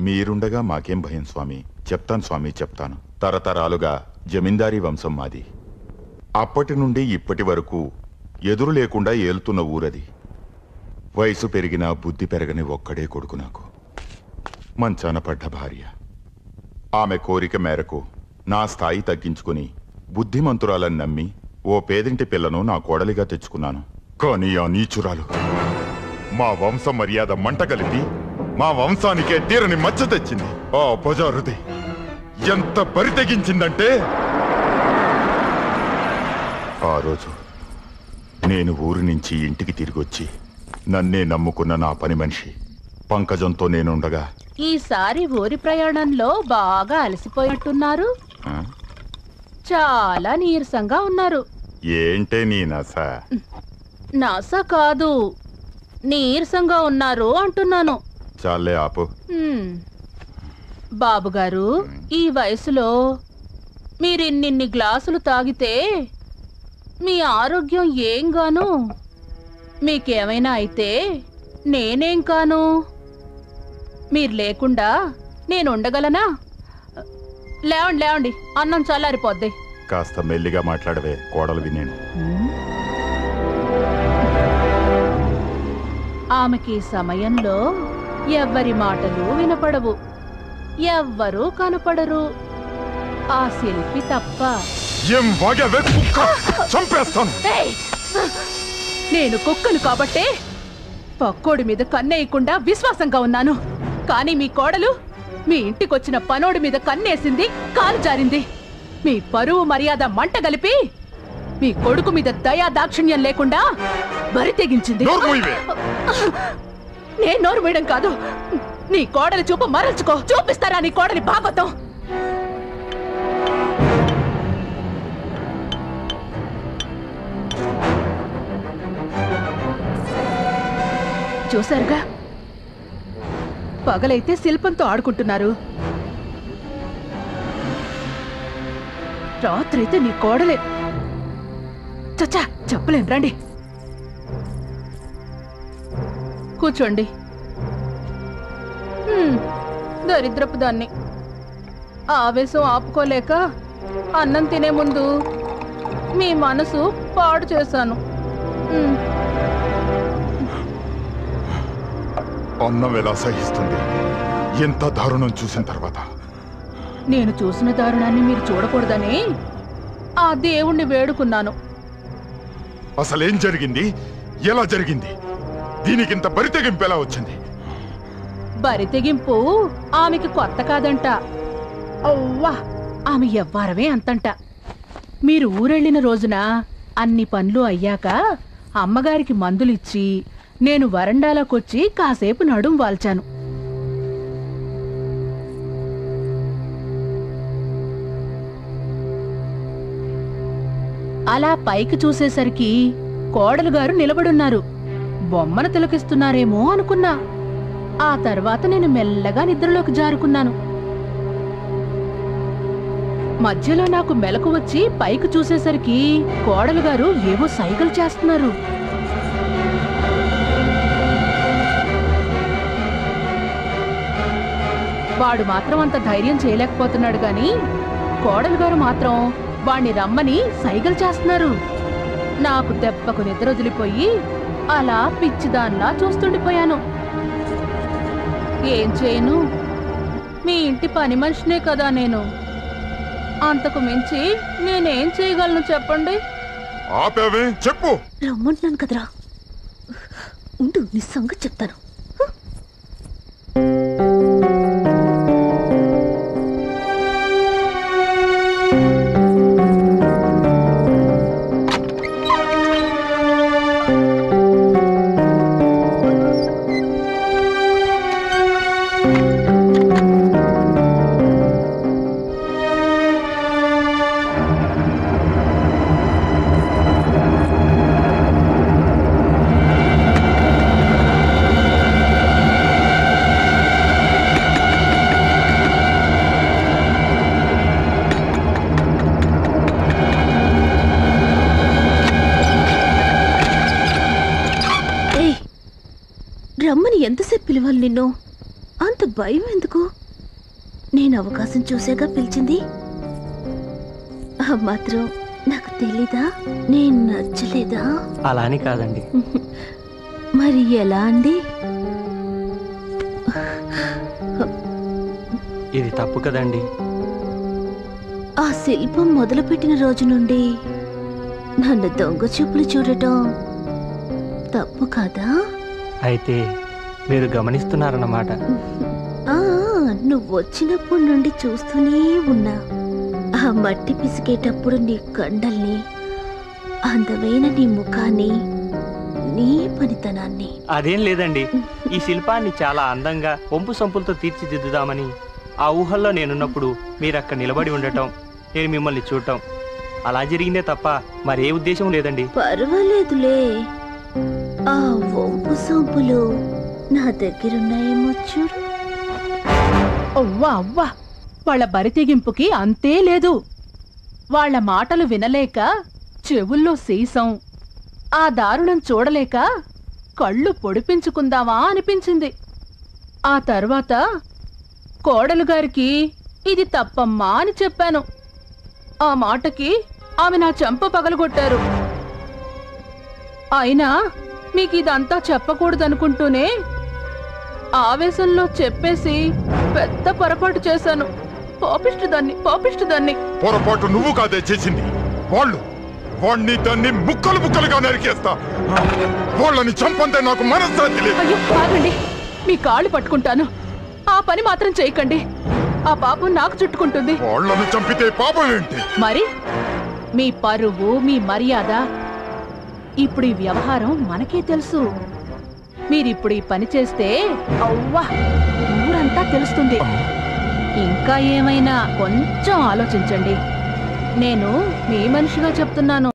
మీరుండగా మాకేం భయం స్వామి చెప్తాను స్వామి చెప్తాను తరతరాలుగా జమీందారీ వంశం మాది అప్పటి నుండి ఇప్పటి వరకు ఎదురు లేకుండా ఏలుతున్న ఊరది వయసు పెరిగినా బుద్ధి పెరగని ఒక్కడే కొడుకు నాకు మంచాన పడ్డ భార్య ఆమె కోరిక మేరకు నా స్థాయి తగ్గించుకుని బుద్ధిమంతురాలని నమ్మి ఓ పేదింటి పిల్లను నా కోడలిగా తెచ్చుకున్నాను కానీ ఆ నీచురాలు మా వంశ మర్యాద మంట కలిపి మా వంశానికే తీరని మచ్చ తెచ్చింది ఆ బజారుది ఎంత బరి తెగించిందంటే ఆ రోజు నేను ఊరి నుంచి ఇంటికి తిరిగి వచ్చి నన్నే నమ్ముకున్న నా పని మనిషి పంకజంతో నేనుండగా ఈసారి ఊరి ప్రయాణంలో బాగా అలసిపోయినట్టున్నారు ఆ? చాలా నీరసంగా ఉన్నారు ఏంటే నీ నస నాస కాదు నీరసంగా ఉన్నారు అంటున్నాను చాలే ఆపు హ్మ్. బాబుగారు ఈ వయసులో మీరిన్నిన్ని గ్లాసులు తాగితే మీ ఆరోగ్యం ఏం గాను మీకేమైనా అయితే నేనేం కాను మీరు లేకుండా నేను ఉండగలనా లేవండి లేవండి అన్నం చల్లారిపోద్ది కాస్త మెల్లిగా మాట్లాడవే కోడలు వినేను ఆమెకి ఈ సమయంలో ఎవ్వరి మాటలు వినపడవు ఎవ్వరూ కనపడరు ఆ శిల్పి తప్ప ఏం వాగావే కుక్క చంపేస్తాను ఏయ్! నేను కుక్కను కాబట్టే పక్కోడి మీద కన్నేయకుండా విశ్వాసంగా ఉన్నాను కానీ మీ కోడలు మీ ఇంటికొచ్చిన పనోడి మీద కన్నేసింది కాలు జారింది మీ పరువు మర్యాద మంట కలిపి మీ కొడుకు మీద దయా దాక్షిణ్యం లేకుండా బరి తెగించింది నోరు మూయవే. నేను నోరు వేయడం కాదు నీ కోడలి చూపు మరల్చుకో చూపిస్తారా నీ కోడలి భాగవతం చూశారుగా పగలైతే శిల్పంతో ఆడుకుంటున్నారు రాత్రైతే నీ కోడలే చచ్చా చెప్పలేను రండి కూర్చోండి హ్మ్, దరిద్రపు దాన్ని ఆవేశం ఆపుకోలేక అన్నం తినే ముందు మీ మనసు పాడు చేశాను హ్మ్, అన్నం ఎలా సహిస్తుంది ఎంత దారుణం చూసిన తర్వాత నేను చూసిన దారుణాన్ని మీరు చూడకూడదని ఆ దేవుణ్ణి వేడుకున్నాను అసలేం జరిగింది ఎలా జరిగింది దీనికింత బరితెగింపు ఎలా వచ్చింది బరి తెగింపు ఆమెకి కొత్త కాదంట అవ్వా ఆమె ఎవ్వారమే అంతంట మీరు ఊరెళ్ళిన రోజున అన్ని పనులు అయ్యాక అమ్మగారికి మందులిచ్చి నేను వరండాలోకొచ్చి కాసేపు నడుం వాల్చాను అలా పైకి చూసేసరికి కోడలు గారు నిలబడున్నారు బొమ్మను తిలకిస్తున్నారేమో అనుకున్నా ఆ తర్వాత నేను మెల్లగా నిద్రలోకి జారుకున్నాను మధ్యలో నాకు మెలకు వచ్చి పైకి చూసేసరికి కోడలు గారు ఏవో సైగలు చేస్తున్నారు వాడు మాత్రం అంత ధైర్యం చేయలేకపోతున్నాడు గాని కోడలు గారు మాత్రం వాణ్ణి రమ్మని సైగలు చేస్తున్నారు నాకు దెబ్బకు నిద్ర వదిలిపోయి అలా పిచ్చిదాన్లా చూస్తుండిపోయాను ఏం చేయను మీ ఇంటి పని మనిషినే కదా నేను అంతకు మించి నేనేం చేయగలను చెప్పండి ఆపావే చెప్పు రమ్మంటున్నాను కదరా ఉండు నీ సంగతి చెప్తాను ఏయ్ రమ్మని ఎంతసేపు పిలవాలి నిన్ను అంత అంత భయం ఎందుకు నేను అవకాశం చూసాక పిలిచింది ఆ మాత్రం నాకు తెలీదా నేను నచ్చలేదా అలా అని కాదండి మరి ఎలా అండి ఇది తప్పు కదండి ఆ శిల్పం మొదలుపెట్టిన రోజు నుండి నన్ను దొంగ చూపులు చూడటం తప్పు కాదా అయితే మీరు గమనిస్తున్నారన్నమాట ఆ నువ్వు వచ్చినప్పటి నుండి చూస్తూనే ఉన్నా ఆ మట్టి పిసికేటప్పుడు నీ కండల్ని అందమైన నీ ముఖాన్ని నీ పనితనాన్ని అదేం లేదండి ఈ శిల్పాన్ని చాలా అందంగా వంపు సంపులతో తీర్చిదిద్దుదామని ఆ ఊహల్లో నేనున్నప్పుడు మీరు అక్కడ నిలబడి ఉండటం నేను మిమ్మల్ని చూడటం అలా జరిగిందే తప్ప మరే ఉద్దేశం లేదండి పర్వాలేదులే ఆ వంపు సొంపులు నా దగ్గరున్నాయేమో చూడు అవ్వా అవ్వా వాళ్ళ బరితెగింపుకి అంతే లేదు వాళ్ళ మాటలు వినలేక చెవుల్లో సీసం ఆ దారుణం చూడలేక కళ్ళు పొడిపించుకుందామా అనిపించింది ఆ తర్వాత కోడలు గారికి ఇది తప్పమ్మా అని చెప్పాను ఆ మాటకి ఆమె నా చెంప పగలగొట్టారు అయినా మీకు ఇదంతా చెప్పకూడదనుకుంటూనే ఆవేశంలో చెప్పేసి పెద్ద పొరపాటు చేశాను పాపిష్టి దాన్ని పాపిష్టి దాన్ని పొరపాటు నువ్వు కాదే చేసింది వాళ్ళు వాణ్ణి దాన్ని ముక్కలు ముక్కలుగా నరికేస్తా వాళ్ళని చంపంతే నాకు మనశ్శాంతి లేదు అయ్యో ఆగండి మీ కాళ్ళు పట్టుకుంటాను ఆ పని మాత్రం చేయకండి ఆ పాపం నాకు చుట్టుకుంటుంది వాళ్ళను చంపితే పాపం ఏంటి మరి మీ పరువు మీ మర్యాద ఇప్పుడు ఈ వ్యవహారం మనకే తెలుసు మీరిప్పుడు ఈ పని చేస్తే అవ్వా ఊరంతా తెలుస్తుంది ఇంకా ఏమైనా కొంచెం ఆలోచించండి నేను మీ మనిషిగా చెప్తున్నాను